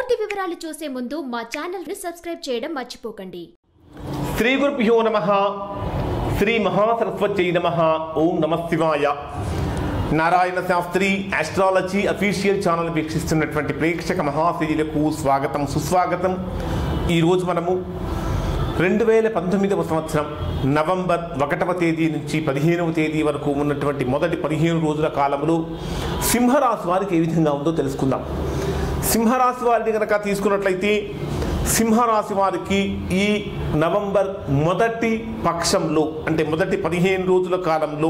పూర్తి వివరాలు చూసే ముందు మా ఛానల్ ని సబ్స్క్రైబ్ చేయడం మర్చిపోకండి శ్రీ గురుభ్యో నమ శ్రీ మహాసరస్వత్యై నమ ఓం నమ శివాయ Narayana Shastri astrology official channel వీక్షిస్తున్నటువంటి ప్రేక్షక మహాశైలకు స్వాగతం సుస్వాగతం ఈరోజు మనము రెండు వేల పంతొమ్మిదవ సంవత్సరం నవంబర్ ఒకటవ తేదీ నుంచి పదిహేనవ తేదీ వరకు ఉన్నటువంటి మొదటి పదిహేను రోజుల కాలంలో సింహరాశి వారికి ఏ విధంగా ఉందో తెలుసుకుందాం సింహరాశి వారిని కనుక తీసుకున్నట్లయితే సింహరాశి వారికి ఈ నవంబర్ మొదటి పక్షంలో అంటే మొదటి పదిహేను రోజుల కాలంలో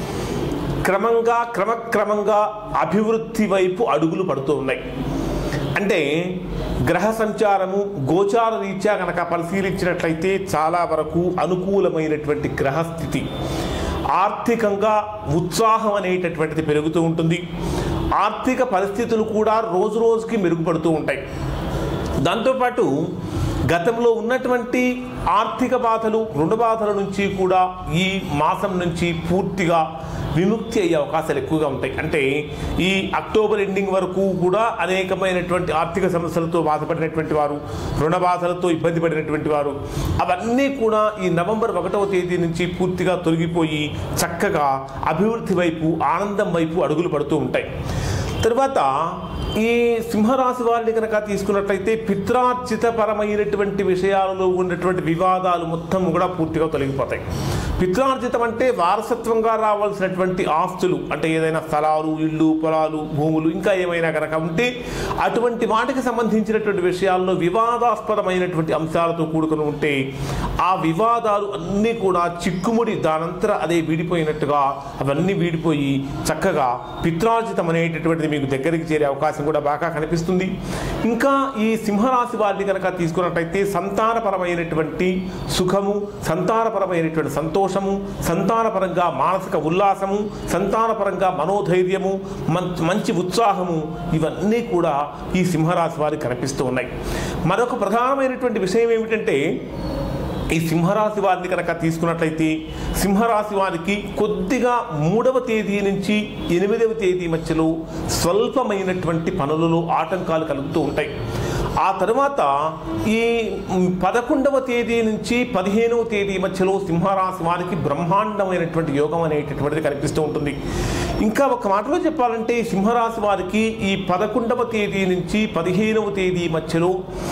క్రమంగా క్రమక్రమంగా అభివృద్ధి వైపు అడుగులు పడుతూ ఉన్నాయి అంటే గ్రహ సంచారము గోచార రీత్యా కనుక పరిశీలించినట్లయితే చాలా వరకు అనుకూలమైనటువంటి గ్రహస్థితి ఆర్థికంగా ఉత్సాహం అనేటటువంటిది పెరుగుతూ ఉంటుంది ఆర్థిక పరిస్థితులు కూడా రోజు రోజుకి మెరుగుపడుతూ ఉంటాయి దాంతోపాటు గతంలో ఉన్నటువంటి ఆర్థిక బాధలు రుణ బాధల నుంచి కూడా ఈ మాసం నుంచి పూర్తిగా విముక్తి అయ్యే అవకాశాలు ఎక్కువగా ఉంటాయి అంటే ఈ అక్టోబర్ ఎండింగ్ వరకు కూడా అనేకమైనటువంటి ఆర్థిక సమస్యలతో బాధపడినటువంటి వారు రుణ బాధలతో ఇబ్బంది పడినటువంటి వారు అవన్నీ కూడా ఈ నవంబర్ ఒకటవ తేదీ నుంచి పూర్తిగా తొలగిపోయి చక్కగా అభివృద్ధి వైపు ఆనందం వైపు అడుగులు పడుతూ ఉంటాయి తర్వాత ఈ సింహరాశి వారిని కనుక తీసుకున్నట్లయితే పిత్రార్జితపరమైనటువంటి విషయాలలో ఉన్నటువంటి వివాదాలు మొత్తం కూడా పూర్తిగా తొలగిపోతాయి పిత్రార్జితం అంటే వారసత్వంగా రావాల్సినటువంటి ఆస్తులు అంటే ఏదైనా స్థలాలు ఇళ్ళు పొలాలు భూములు ఇంకా ఏమైనా కనుక ఉంటే అటువంటి వాటికి సంబంధించినటువంటి విషయాల్లో వివాదాస్పదమైనటువంటి అంశాలతో కూడుకుని ఉంటే ఆ వివాదాలు అన్నీ కూడా చిక్కుముడి దానంతర అదే వీడిపోయినట్టుగా అవన్నీ వీడిపోయి చక్కగా పిత్రార్జితం అనేటటువంటిది మీకు దగ్గరికి చేరే అవకాశం కూడా బాగా కనిపిస్తుంది ఇంకా ఈ సింహరాశి వారిని కనుక తీసుకున్నట్టయితే సంతానపరమైనటువంటి సుఖము సంతానపరమైనటువంటి సంతోషము సంతానపరంగా మానసిక ఉల్లాసము సంతానపరంగా మనోధైర్యము మం- మంచి ఉత్సాహము ఇవన్నీ కూడా ఈ సింహరాశి వారికి కనిపిస్తూ ఉన్నాయి మరొక ప్రధానమైనటువంటి విషయం ఏమిటంటే ఈ సింహరాశి వారిని కనుక తీసుకున్నట్లయితే సింహరాశి వారికి కొద్దిగా మూడవ తేదీ నుంచి ఎనిమిదవ తేదీ మధ్యలో స్వల్పమైనటువంటి పనులలో ఆటంకాలు కలుగుతూ ఉంటాయి ఆ తర్వాత ఈ మ్, పదకొండవ తేదీ నుంచి పదిహేనవ తేదీ మధ్యలో సింహరాశి వారికి బ్రహ్మాండమైనటువంటి యోగం అనేటటువంటిది కనిపిస్తూ ఉంటుంది ఇంకా ఒక మాటలో చెప్పాలంటే ఈ సింహరాశి వారికి ఈ పదకొండవ తేదీ నుంచి పదిహేనవ తేదీ మధ్యలో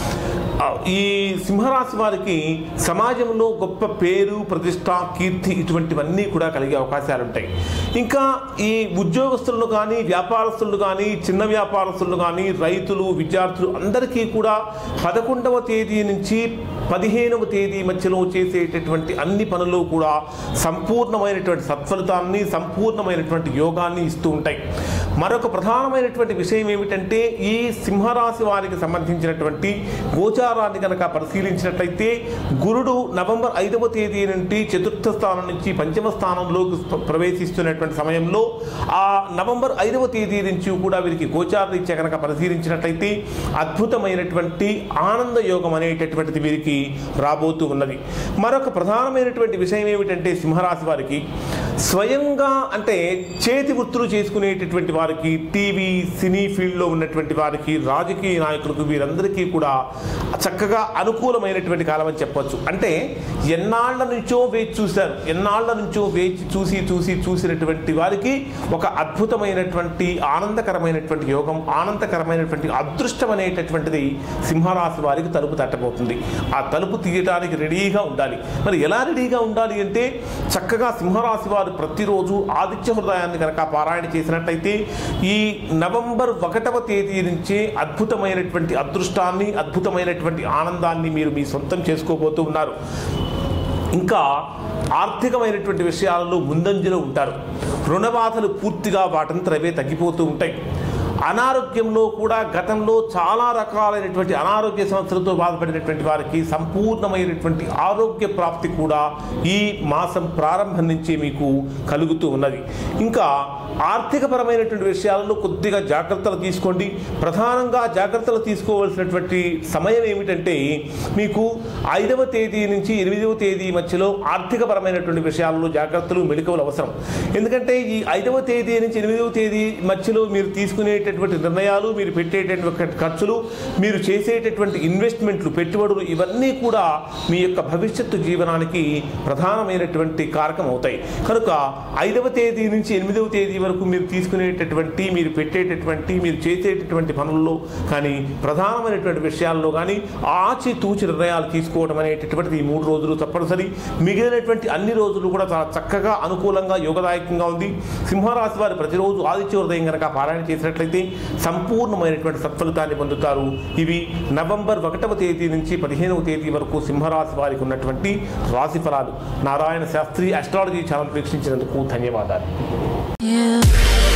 ఆ, ఈ సింహరాశి వారికి సమాజంలో గొప్ప పేరు ప్రతిష్ట కీర్తి ఇటువంటివన్నీ కూడా కలిగే అవకాశాలు ఉంటాయి ఇంకా ఈ ఉద్యోగస్తులను కానీ వ్యాపారస్తులను కానీ చిన్న వ్యాపారస్తులను కానీ రైతులు విద్యార్థులు అందరికీ కూడా పదకొండవ తేదీ నుంచి పదిహేనవ తేదీ మధ్యలో చేసేటటువంటి అన్ని పనులు కూడా సంపూర్ణమైనటువంటి సత్ఫలితాన్ని సంపూర్ణమైనటువంటి యోగాన్ని ఇస్తూ ఉంటాయి మరొక ప్రధానమైనటువంటి విషయం ఏమిటంటే ఈ సింహరాశి వారికి సంబంధించినటువంటి గోచారాన్ని కనుక పరిశీలించినట్లయితే గురుడు నవంబర్ ఐదవ తేదీ నుండి చతుర్థ స్థానం నుంచి పంచమ స్థానంలోకి స్ప- ప్రవేశిస్తున్నటువంటి సమయంలో ఆ నవంబర్ ఐదవ తేదీ నుంచి కూడా వీరికి గోచార రీత్యా కనుక పరిశీలించినట్లయితే అద్భుతమైనటువంటి ఆనంద యోగం అనేటటువంటిది వీరికి రాబోతూ ఉన్నది మరొక ప్రధానమైనటువంటి విషయం ఏమిటంటే సింహరాశి వారికి స్వయంగా అంటే చేతి వృత్తులు చేసుకునేటటువంటి వారికి టీవీ సినీ ఫీల్డ్లో ఉన్నటువంటి వారికి రాజకీయ నాయకులకు వీరందరికీ కూడా చక్కగా అనుకూలమైనటువంటి కాలం అని చెప్పొచ్చు అంటే ఎన్నాళ్ల నుంచో వేచి చూశారు ఎన్నాళ్ల నుంచో వేచి చూసి చూసి చూసినటువంటి వారికి ఒక అద్భుతమైనటువంటి ఆనందకరమైనటువంటి యోగం ఆనందకరమైనటువంటి అదృష్టం అనేటటువంటిది సింహరాశి వారికి తలుపు తట్టబోతుంది ఆ తలుపు తీయడానికి రెడీగా ఉండాలి మరి ఎలా రెడీగా ఉండాలి అంటే చక్కగా సింహరాశి వారు ప్రతిరోజు ఆదిత్య హృదయాన్ని కనుక పారాయణ చేసినట్లయితే ఈ నవంబర్ ఒకటవ తేదీ నుంచే అద్భుతమైనటువంటి అదృష్టాన్ని అద్భుతమైనటువంటి ఆనందాన్ని మీరు మీ సొంతం చేసుకోబోతూ ఉన్నారు ఇంకా ఆర్థికమైనటువంటి విషయాలలో ముందంజలో ఉంటారు రుణ బాధలు పూర్తిగా వాటంతరవే తగ్గిపోతూ ఉంటాయి అనారోగ్యంలో కూడా గతంలో చాలా రకాలైనటువంటి అనారోగ్య సమస్యలతో బాధపడినటువంటి వారికి సంపూర్ణమైనటువంటి ఆరోగ్య ప్రాప్తి కూడా ఈ మాసం ప్రారంభం నుంచి మీకు కలుగుతూ ఉన్నది ఇంకా ఆర్థికపరమైనటువంటి విషయాలలో కొద్దిగా జాగ్రత్తలు తీసుకోండి ప్రధానంగా జాగ్రత్తలు తీసుకోవాల్సినటువంటి సమయం ఏమిటంటే మీకు ఐదవ తేదీ నుంచి ఎనిమిదవ తేదీ మధ్యలో ఆర్థికపరమైనటువంటి విషయాలలో జాగ్రత్తలు మెళుకువలు అవసరం ఎందుకంటే ఈ ఐదవ తేదీ నుంచి ఎనిమిదవ తేదీ మధ్యలో మీరు తీసుకునేటటువంటి నిర్ణయాలు మీరు పెట్టేటటువంటి ఖర్చులు మీరు చేసేటటువంటి ఇన్వెస్ట్మెంట్లు పెట్టుబడులు ఇవన్నీ కూడా మీ యొక్క భవిష్యత్తు జీవనానికి ప్రధానమైనటువంటి కారకం అవుతాయి కనుక ఐదవ తేదీ నుంచి ఎనిమిదవ తేదీ వరకు మీరు తీసుకునేటటువంటి మీరు పెట్టేటటువంటి మీరు చేసేటటువంటి పనుల్లో కానీ ప్రధానమైనటువంటి విషయాల్లో కానీ ఆచి తూచి నిర్ణయాలు తీసుకోవడం అనేటటువంటిది ఈ మూడు రోజులు తప్పనిసరి మిగిలినటువంటి అన్ని రోజులు కూడా చాలా చక్కగా అనుకూలంగా యోగదాయకంగా ఉంది సింహరాశి వారు ప్రతిరోజు ఆదిత్య ఉదయం కనుక పారాయణ చేసినట్లయితే సంపూర్ణమైనటువంటి సత్ఫలితాన్ని పొందుతారు ఇవి నవంబర్ ఒకటవ తేదీ నుంచి పదిహేనవ తేదీ వరకు సింహరాశి వారికి ఉన్నటువంటి రాశి ఫలాలు నారాయణ శాస్త్రి అస్ట్రాలజీ ఛానల్ వీక్షించినందుకు ధన్యవాదాలు Yeah.